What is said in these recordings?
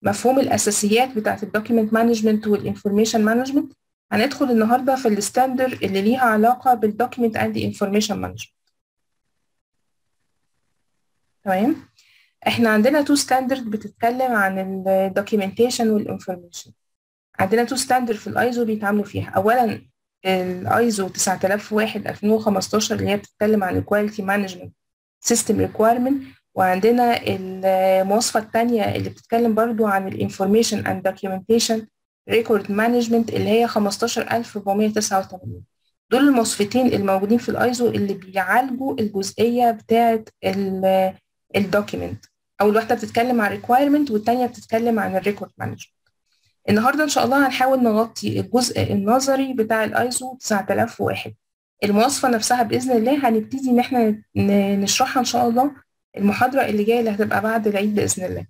مفهوم الاساسيات بتاعت الدوكيمنت مانجمنت والانفورميشن مانجمنت هندخل النهارده في الستاندر اللي ليها علاقه بالدوكيمنت اند انفورميشن مانجمنت تمام احنا عندنا تو ستاندرد بتتكلم عن الدوكيومنتيشن والانفورميشن عندنا تو ستاندرد في الايزو بيتعاملوا فيها اولا الايزو 9001 2015 اللي هي بتتكلم عن الكواليتي مانجمنت سيستم ريكويرمنت وعندنا المواصفة الثانية اللي بتتكلم برضو عن الانفورميشن اند دوكيومنتيشن ريكورد مانجمنت اللي هي 15489 دول المواصفتين الموجودين في الايزو اللي بيعالجوا الجزئية بتاعة الدوكيمنت او الواحدة بتتكلم عن ريكويرمنت والتانية بتتكلم عن الريكورد مانجمنت النهارده ان شاء الله هنحاول نغطي الجزء النظري بتاع الايزو 9001 المواصفة نفسها بإذن الله هنبتدي إن احنا نشرحها إن شاء الله المحاضرة اللي جاية اللي هتبقى بعد العيد بإذن الله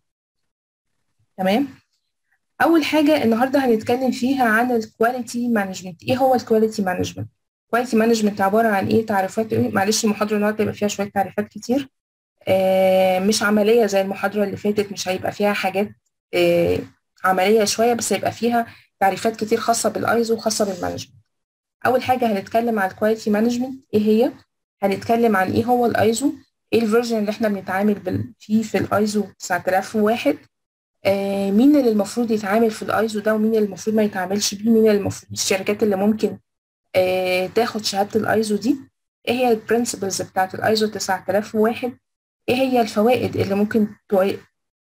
تمام أول حاجة النهاردة هنتكلم فيها عن الكواليتي مانجمنت إيه هو الكواليتي مانجمنت كواليتي مانجمنت عبارة عن إيه تعريفات إيه معلش المحاضرة النهاردة هيبقى فيها شوية تعريفات كتير آه مش عملية زي المحاضرة اللي فاتت مش هيبقى فيها حاجات آه عملية شوية بس هيبقى فيها تعريفات كتير خاصة بالايزو وخاصة بالمانجمنت أول حاجة هنتكلم على الكواليتي مانجمنت إيه هي هنتكلم عن إيه هو الايزو ايه الفيرجن اللي احنا بنتعامل فيه في الايزو 9001 آه مين اللي المفروض يتعامل في الايزو ده ومين اللي المفروض ما يتعاملش بيه مين اللي المفروض الشركات اللي ممكن آه تاخد شهاده الايزو دي ايه هي البرنسبلز بتاعت الايزو 9001 ايه هي الفوائد اللي ممكن توي...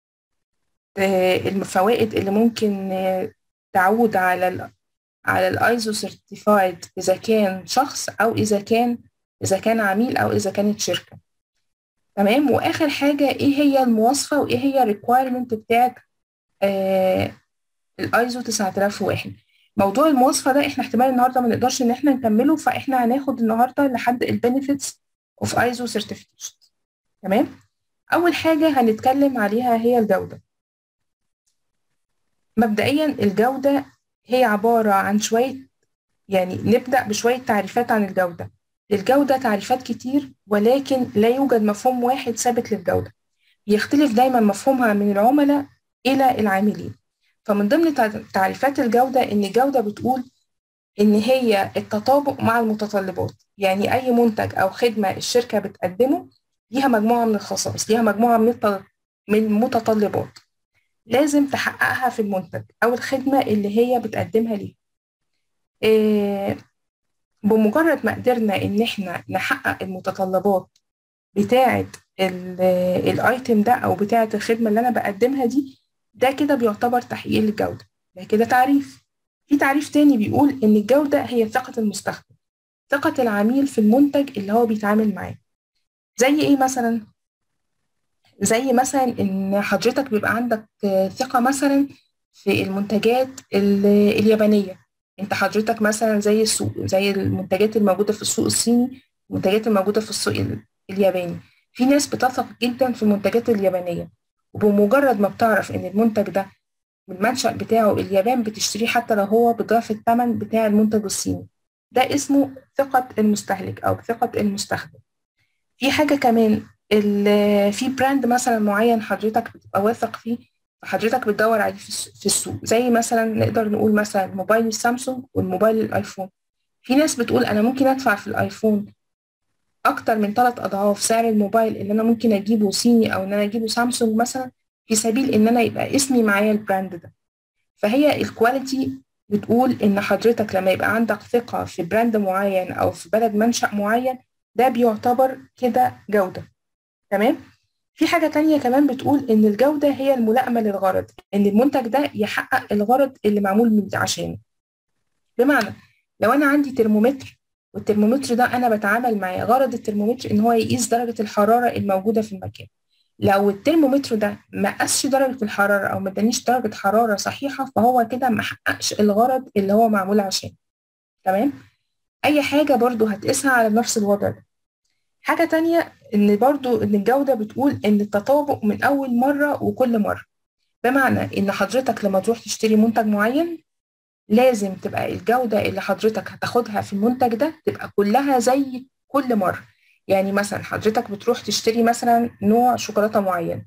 آه الفوائد اللي ممكن آه تعود على ال على الايزو سيرتيفايد اذا كان شخص او اذا كان اذا كان عميل او اذا كانت شركه تمام واخر حاجه ايه هي المواصفه وايه هي الريكويرمنت بتاعت آه الايزو 9001 موضوع المواصفه ده احنا احتمال النهارده ما نقدرش ان احنا نكمله فاحنا هناخد النهارده لحد البنفيتس اوف ايزو سيرتيفيكيشن تمام اول حاجه هنتكلم عليها هي الجوده مبدئيا الجوده هي عباره عن شويه يعني نبدا بشويه تعريفات عن الجوده للجودة تعريفات كتير ولكن لا يوجد مفهوم واحد ثابت للجودة يختلف دايما مفهومها من العملاء إلى العاملين فمن ضمن تعريفات الجودة إن الجودة بتقول إن هي التطابق مع المتطلبات يعني أي منتج أو خدمة الشركة بتقدمه ليها مجموعة من الخصائص ليها مجموعة من من المتطلبات لازم تحققها في المنتج أو الخدمة اللي هي بتقدمها ليه إيه بمجرد ما قدرنا ان احنا نحقق المتطلبات بتاعه الايتم ده او بتاعه الخدمه اللي انا بقدمها دي ده كده بيعتبر تحقيق للجوده ده كده تعريف في تعريف تاني بيقول ان الجوده هي ثقه المستخدم ثقه العميل في المنتج اللي هو بيتعامل معاه زي ايه مثلا زي مثلا ان حضرتك بيبقى عندك ثقه مثلا في المنتجات اليابانيه انت حضرتك مثلا زي السوق زي المنتجات الموجوده في السوق الصيني المنتجات الموجوده في السوق الياباني في ناس بتثق جدا في المنتجات اليابانيه وبمجرد ما بتعرف ان المنتج ده المنشأ بتاعه اليابان بتشتريه حتى لو هو بضعف الثمن بتاع المنتج الصيني ده اسمه ثقة المستهلك أو ثقة المستخدم في حاجة كمان في براند مثلا معين حضرتك بتبقى واثق فيه فحضرتك بتدور عليه في السوق زي مثلا نقدر نقول مثلا موبايل السامسونج والموبايل الايفون في ناس بتقول انا ممكن ادفع في الايفون اكتر من ثلاث اضعاف سعر الموبايل اللي انا ممكن اجيبه صيني او ان انا اجيبه سامسونج مثلا في سبيل ان انا يبقى اسمي معايا البراند ده فهي الكواليتي بتقول ان حضرتك لما يبقى عندك ثقة في براند معين او في بلد منشأ معين ده بيعتبر كده جودة تمام في حاجة تانية كمان بتقول إن الجودة هي الملائمة للغرض إن المنتج ده يحقق الغرض اللي معمول من عشانه بمعنى لو أنا عندي ترمومتر والترمومتر ده أنا بتعامل معاه غرض الترمومتر إن هو يقيس درجة الحرارة الموجودة في المكان لو الترمومتر ده ما قاسش درجة الحرارة أو ما ادانيش درجة حرارة صحيحة فهو كده ما حققش الغرض اللي هو معمول عشانه تمام أي حاجة برضو هتقيسها على نفس الوضع ده حاجة تانية إن برضو إن الجودة بتقول إن التطابق من أول مرة وكل مرة بمعنى إن حضرتك لما تروح تشتري منتج معين لازم تبقى الجودة اللي حضرتك هتاخدها في المنتج ده تبقى كلها زي كل مرة يعني مثلا حضرتك بتروح تشتري مثلا نوع شوكولاتة معين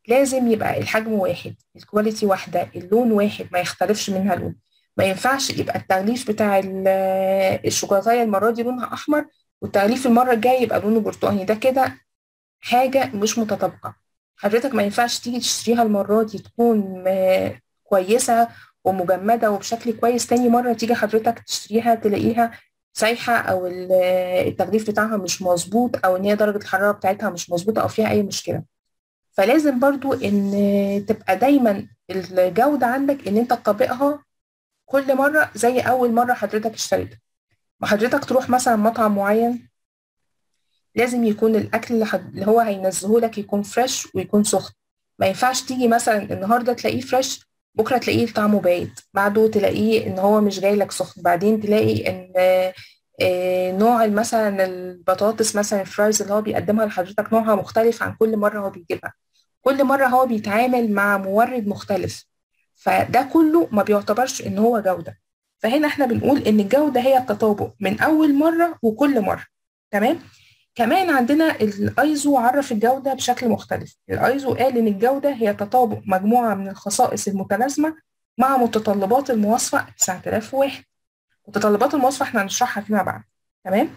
لازم يبقى الحجم واحد الكواليتي واحدة اللون واحد ما يختلفش منها لون ما ينفعش يبقى التغليف بتاع الشوكولاتاية المرة دي لونها أحمر والتغليف المرة الجاية يبقى لونه برتقاني ده كده حاجة مش متطابقة حضرتك ما ينفعش تيجي تشتريها المرة دي تكون كويسة ومجمدة وبشكل كويس تاني مرة تيجي حضرتك تشتريها تلاقيها سايحة أو التغليف بتاعها مش مظبوط أو إن هي درجة الحرارة بتاعتها مش مظبوطة أو فيها أي مشكلة فلازم برضو إن تبقى دايما الجودة عندك إن أنت تطبقها كل مرة زي أول مرة حضرتك اشتريتها ما حضرتك تروح مثلا مطعم معين لازم يكون الأكل اللي, حد... اللي هو هينزله لك يكون فريش ويكون سخن ما ينفعش تيجي مثلا النهارده تلاقيه فريش بكره تلاقيه طعمه بايت بعده تلاقيه ان هو مش جاي لك سخن بعدين تلاقي ان نوع مثلا البطاطس مثلا الفرايز اللي هو بيقدمها لحضرتك نوعها مختلف عن كل مره هو بيجيبها كل مره هو بيتعامل مع مورد مختلف فده كله ما بيعتبرش ان هو جوده فهنا احنا بنقول ان الجوده هي التطابق من اول مره وكل مره تمام كمان عندنا الايزو عرف الجوده بشكل مختلف الايزو قال ان الجوده هي تطابق مجموعه من الخصائص المتلازمه مع متطلبات المواصفه 9001 متطلبات المواصفه احنا هنشرحها فيما بعد تمام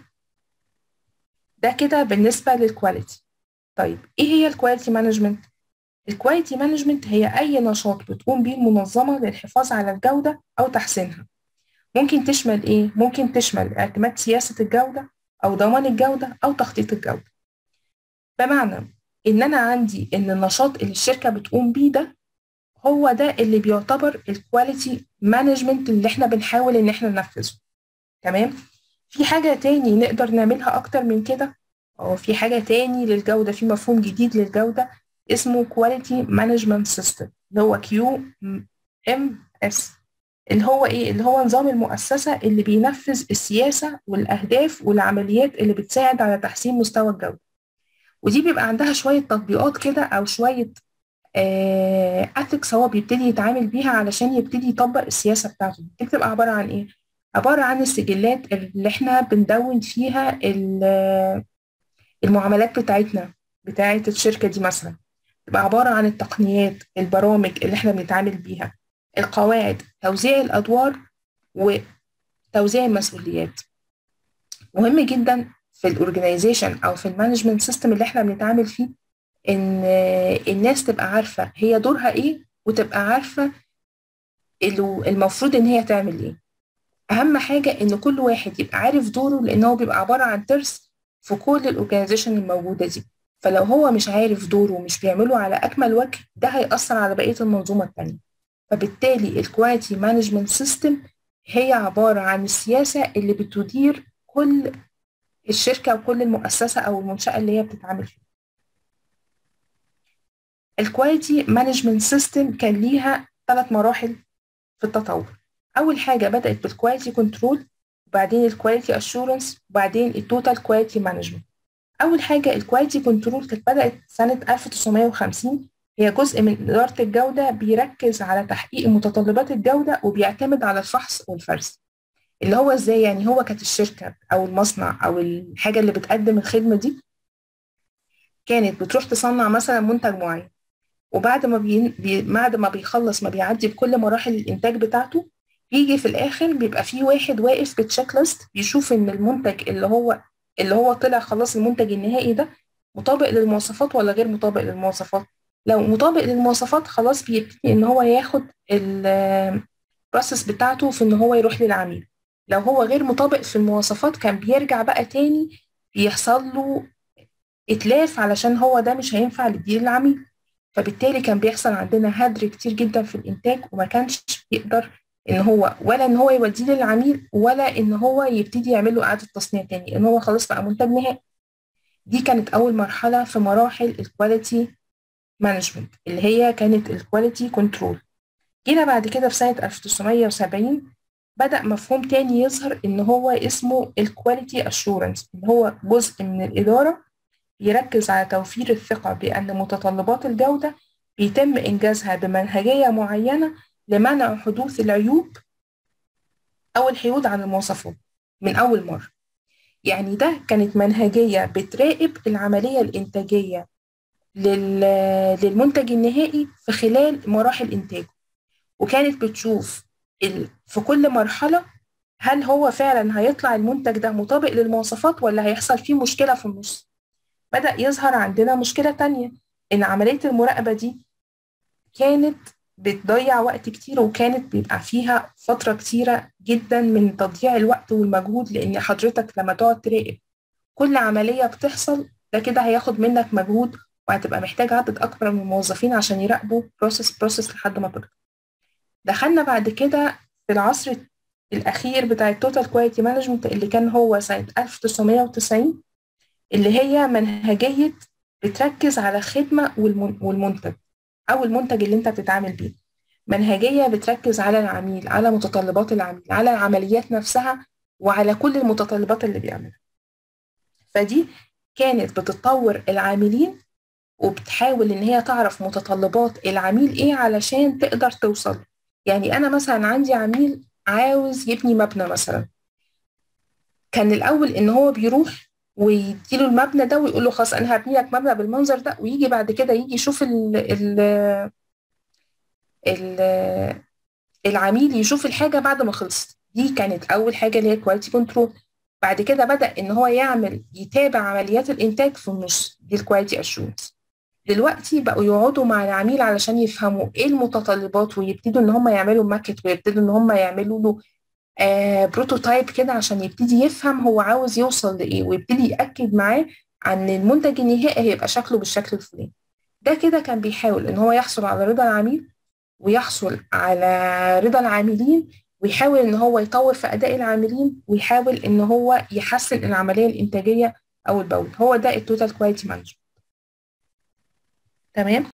ده كده بالنسبه للكواليتي طيب ايه هي الكواليتي مانجمنت الكواليتي مانجمنت هي اي نشاط بتقوم به المنظمه للحفاظ على الجوده او تحسينها ممكن تشمل ايه ممكن تشمل اعتماد سياسه الجوده أو ضمان الجودة أو تخطيط الجودة بمعنى إن أنا عندي إن النشاط اللي الشركة بتقوم بيه ده هو ده اللي بيعتبر الكواليتي مانجمنت اللي احنا بنحاول إن احنا ننفذه تمام في حاجة تاني نقدر نعملها أكتر من كده أو في حاجة تاني للجودة في مفهوم جديد للجودة اسمه كواليتي مانجمنت سيستم اللي هو كيو ام اس اللي هو ايه اللي هو نظام المؤسسه اللي بينفذ السياسه والاهداف والعمليات اللي بتساعد على تحسين مستوى الجوده ودي بيبقى عندها شويه تطبيقات كده او شويه اثكس هو بيبتدي يتعامل بيها علشان يبتدي يطبق السياسه بتاعته دي بتبقى عباره عن ايه عباره عن السجلات اللي احنا بندون فيها المعاملات بتاعتنا بتاعت الشركه دي مثلا تبقى عباره عن التقنيات البرامج اللي احنا بنتعامل بيها القواعد توزيع الأدوار وتوزيع المسؤوليات مهم جدا في الأورجنايزيشن أو في المانجمنت سيستم اللي احنا بنتعامل فيه إن الناس تبقى عارفة هي دورها إيه وتبقى عارفة المفروض إن هي تعمل إيه أهم حاجة إن كل واحد يبقى عارف دوره لأن هو بيبقى عبارة عن ترس في كل الأورجنايزيشن الموجودة دي فلو هو مش عارف دوره ومش بيعمله على أكمل وجه ده هيأثر على بقية المنظومة التانية فبالتالي الكواليتي مانجمنت سيستم هي عبارة عن السياسة اللي بتدير كل الشركة وكل المؤسسة أو المنشأة اللي هي بتتعامل فيها. الكواليتي مانجمنت سيستم كان ليها ثلاث مراحل في التطور. أول حاجة بدأت بالكواليتي كنترول وبعدين الكواليتي أشورنس وبعدين التوتال كواليتي مانجمنت. أول حاجة الكواليتي كنترول كانت بدأت سنة 1950 هي جزء من إدارة الجودة بيركز على تحقيق متطلبات الجودة وبيعتمد على الفحص والفرز اللي هو ازاي يعني هو كانت الشركة أو المصنع أو الحاجة اللي بتقدم الخدمة دي كانت بتروح تصنع مثلا منتج معين وبعد ما بي... بي... بعد ما بيخلص ما بيعدي بكل مراحل الإنتاج بتاعته بيجي في الآخر بيبقى في واحد واقف بالتشيك ليست بيشوف إن المنتج اللي هو اللي هو طلع خلاص المنتج النهائي ده مطابق للمواصفات ولا غير مطابق للمواصفات لو مطابق للمواصفات خلاص بيبتدي ان هو ياخد البروسيس بتاعته في ان هو يروح للعميل لو هو غير مطابق في المواصفات كان بيرجع بقى تاني بيحصل له اتلاف علشان هو ده مش هينفع للديل العميل فبالتالي كان بيحصل عندنا هدر كتير جدا في الانتاج وما كانش بيقدر ان هو ولا ان هو يوديه للعميل ولا ان هو يبتدي يعمل له اعاده تصنيع تاني ان هو خلاص بقى منتج نهائي دي كانت اول مرحله في مراحل الكواليتي مانجمنت اللي هي كانت الكواليتي كنترول جينا بعد كده في سنة 1970 بدأ مفهوم تاني يظهر إن هو اسمه الكواليتي أشورنس اللي هو جزء من الإدارة يركز على توفير الثقة بأن متطلبات الجودة بيتم إنجازها بمنهجية معينة لمنع حدوث العيوب أو الحيود عن المواصفات من أول مرة يعني ده كانت منهجية بتراقب العملية الإنتاجية للمنتج النهائي في خلال مراحل إنتاجه وكانت بتشوف في كل مرحلة هل هو فعلا هيطلع المنتج ده مطابق للمواصفات ولا هيحصل فيه مشكلة في النص بدأ يظهر عندنا مشكلة تانية إن عملية المراقبة دي كانت بتضيع وقت كتير وكانت بيبقى فيها فترة كتيرة جدا من تضييع الوقت والمجهود لأن حضرتك لما تقعد تراقب كل عملية بتحصل ده كده هياخد منك مجهود وهتبقى محتاج عدد أكبر من الموظفين عشان يراقبوا بروسيس بروسيس لحد ما تكبر دخلنا بعد كده في العصر الأخير بتاع التوتال كواليتي مانجمنت اللي كان هو سنة 1990 اللي هي منهجية بتركز على الخدمة والمنتج أو المنتج اللي أنت بتتعامل بيه منهجية بتركز على العميل على متطلبات العميل على العمليات نفسها وعلى كل المتطلبات اللي بيعملها فدي كانت بتطور العاملين وبتحاول إن هي تعرف متطلبات العميل إيه علشان تقدر توصل يعني أنا مثلا عندي عميل عاوز يبني مبنى مثلا كان الأول إن هو بيروح ويديله المبنى ده ويقول له خلاص انا هبني لك مبنى بالمنظر ده ويجي بعد كده يجي يشوف ال ال ال العميل يشوف الحاجه بعد ما خلصت دي كانت اول حاجه اللي هي كواليتي كنترول بعد كده بدا ان هو يعمل يتابع عمليات الانتاج في النص دي الكواليتي اشورنس دلوقتي بقوا يقعدوا مع العميل علشان يفهموا ايه المتطلبات ويبتدوا ان هم يعملوا ماكت ويبتدوا ان هم يعملوا له آه بروتوتايب كده عشان يبتدي يفهم هو عاوز يوصل لايه ويبتدي ياكد معاه عن المنتج النهائي هيبقى شكله بالشكل الفلاني ده كده كان بيحاول ان هو يحصل على رضا العميل ويحصل على رضا العاملين ويحاول ان هو يطور في اداء العاملين ويحاول ان هو يحسن العمليه الانتاجيه اول باول هو ده التوتال كواليتي مانجمنت تمام